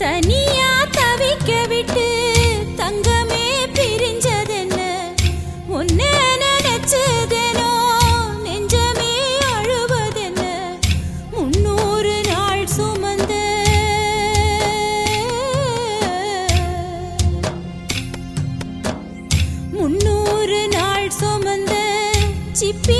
தனியா தவிக்க விட்டு தங்கமே பிரிஞ்சதென்ன உன்னை நினைச்சதெனோ நெஞ்சமே அழுவதென்ன முன்னூறு நாள் சுமந்த முன்னூறு நாள் சுமந்த சிப்பி